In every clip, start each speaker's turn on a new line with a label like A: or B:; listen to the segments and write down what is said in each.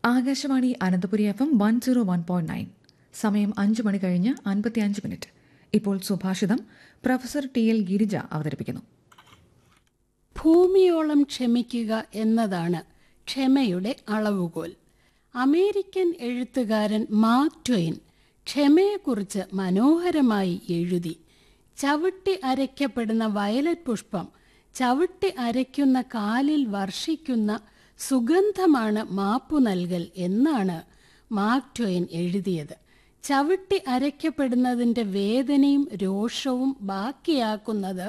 A: Akashvani Ananthapuri F M one zero one point nine സമയം അഞ്ച് മണി കഴിഞ്ഞ് അൻപത്തിയഞ്ച് മിനിറ്റ് ഇപ്പോൾ സുഭാഷിതം പ്രൊഫസർ ടി എൽ ഗിരിജ അവതരിപ്പിക്കുന്നു
B: ഭൂമിയോളം ക്ഷമിക്കുക എന്നതാണ് ക്ഷമയുടെ അളവുകോൽ അമേരിക്കൻ എഴുത്തുകാരൻ മാർക്ക് ട്വെയിൻ ക്ഷമയെക്കുറിച്ച് മനോഹരമായി എഴുതി ചവിട്ടി അരയ്ക്കപ്പെടുന്ന വയലറ്റ് പുഷ്പം ചവിട്ടി അരയ്ക്കുന്ന കാലിൽ വർഷിക്കുന്ന സുഗന്ധമാണ് മാപ്പു നൽകൽ എന്നാണ് മാർക്ക് ട്വെയിൻ എഴുതിയത് ചവിട്ടി അരയ്ക്കപ്പെടുന്നതിൻ്റെ വേദനയും രോഷവും ബാക്കിയാക്കുന്നത്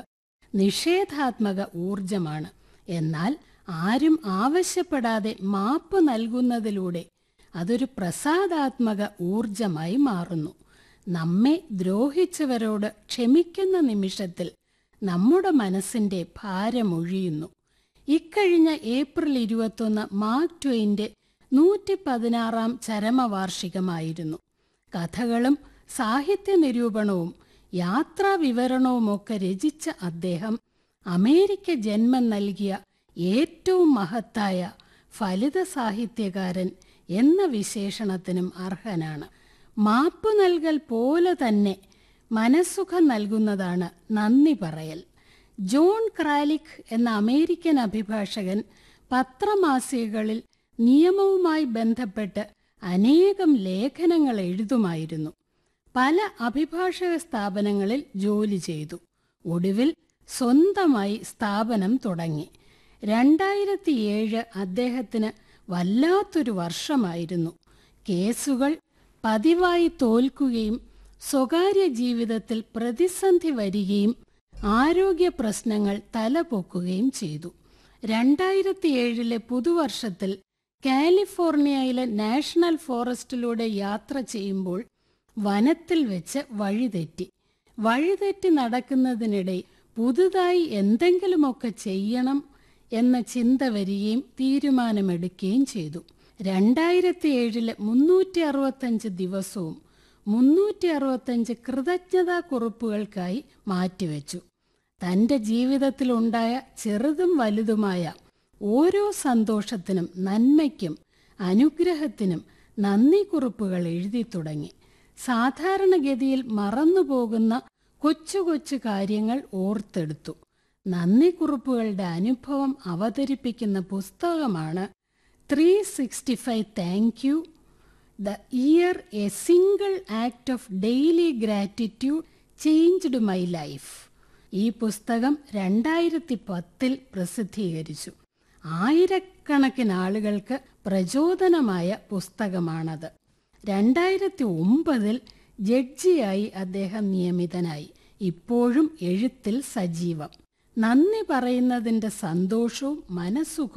B: നിഷേധാത്മക ഊർജമാണ് എന്നാൽ ആരും ആവശ്യപ്പെടാതെ മാപ്പ് നൽകുന്നതിലൂടെ അതൊരു പ്രസാദാത്മക ഊർജമായി മാറുന്നു നമ്മെ ദ്രോഹിച്ചവരോട് ക്ഷമിക്കുന്ന നിമിഷത്തിൽ നമ്മുടെ മനസ്സിന്റെ ഭാരമൊഴിയുന്നു ഇക്കഴിഞ്ഞ ഏപ്രിൽ ഇരുപത്തൊന്ന് മാർക്ക് ട്വെയിൻ്റെ നൂറ്റി പതിനാറാം ചരമവാർഷികമായിരുന്നു കഥകളും സാഹിത്യ നിരൂപണവും യാത്രാ വിവരണവുമൊക്കെ രചിച്ച അദ്ദേഹം അമേരിക്ക ജന്മം നൽകിയ ഏറ്റവും മഹത്തായ ഫലിത സാഹിത്യകാരൻ എന്ന വിശേഷണത്തിനും അർഹനാണ് മാപ്പ് നൽകൽ പോലെ തന്നെ മനസ്സുഖം നൽകുന്നതാണ് നന്ദി പറയൽ ജോൺ ക്രാലിക് എന്ന അമേരിക്കൻ അഭിഭാഷകൻ പത്രമാസികകളിൽ നിയമവുമായി ബന്ധപ്പെട്ട് അനേകം ലേഖനങ്ങൾ എഴുതുമായിരുന്നു പല അഭിഭാഷക സ്ഥാപനങ്ങളിൽ ജോലി ചെയ്തു ഒടുവിൽ സ്വന്തമായി സ്ഥാപനം തുടങ്ങി രണ്ടായിരത്തി ഏഴ് അദ്ദേഹത്തിന് വല്ലാത്തൊരു വർഷമായിരുന്നു കേസുകൾ പതിവായി തോൽക്കുകയും സ്വകാര്യ ജീവിതത്തിൽ പ്രതിസന്ധി വരികയും ആരോഗ്യ പ്രശ്നങ്ങൾ തലപൊക്കുകയും ചെയ്തു രണ്ടായിരത്തി ഏഴിലെ പുതുവർഷത്തിൽ കാലിഫോർണിയയിലെ നാഷണൽ ഫോറസ്റ്റിലൂടെ യാത്ര ചെയ്യുമ്പോൾ വനത്തിൽ വെച്ച് വഴിതെറ്റി വഴിതെറ്റി നടക്കുന്നതിനിടെ പുതുതായി എന്തെങ്കിലുമൊക്കെ ചെയ്യണം എന്ന ചിന്ത വരികയും തീരുമാനമെടുക്കുകയും ചെയ്തു രണ്ടായിരത്തി ഏഴിലെ മുന്നൂറ്റി അറുപത്തഞ്ച് ദിവസവും മുന്നൂറ്റി അറുപത്തഞ്ച് കൃതജ്ഞതാ കുറിപ്പുകൾക്കായി മാറ്റിവെച്ചു തൻ്റെ ജീവിതത്തിലുണ്ടായ ചെറുതും വലുതുമായ ഓരോ സന്തോഷത്തിനും നന്മയ്ക്കും അനുഗ്രഹത്തിനും നന്ദി കുറിപ്പുകൾ എഴുതി തുടങ്ങി സാധാരണഗതിയിൽ മറന്നുപോകുന്ന കൊച്ചു കൊച്ചു കാര്യങ്ങൾ ഓർത്തെടുത്തു നന്ദി കുറിപ്പുകളുടെ അനുഭവം അവതരിപ്പിക്കുന്ന പുസ്തകമാണ് three sixty five thank you the year a single act of daily gratitude changed my life ഈ പുസ്തകം രണ്ടായിരത്തി പത്തിൽ പ്രസിദ്ധീകരിച്ചു ആയിരക്കണക്കിന് ആളുകൾക്ക് പ്രചോദനമായ പുസ്തകമാണത് രണ്ടായിരത്തി ഒമ്പതിൽ ജഡ്ജിയായി അദ്ദേഹം നിയമിതനായി ഇപ്പോഴും എഴുത്തിൽ സജീവം നന്ദി പറയുന്നതിൻ്റെ സന്തോഷവും മനസ്സുഖവും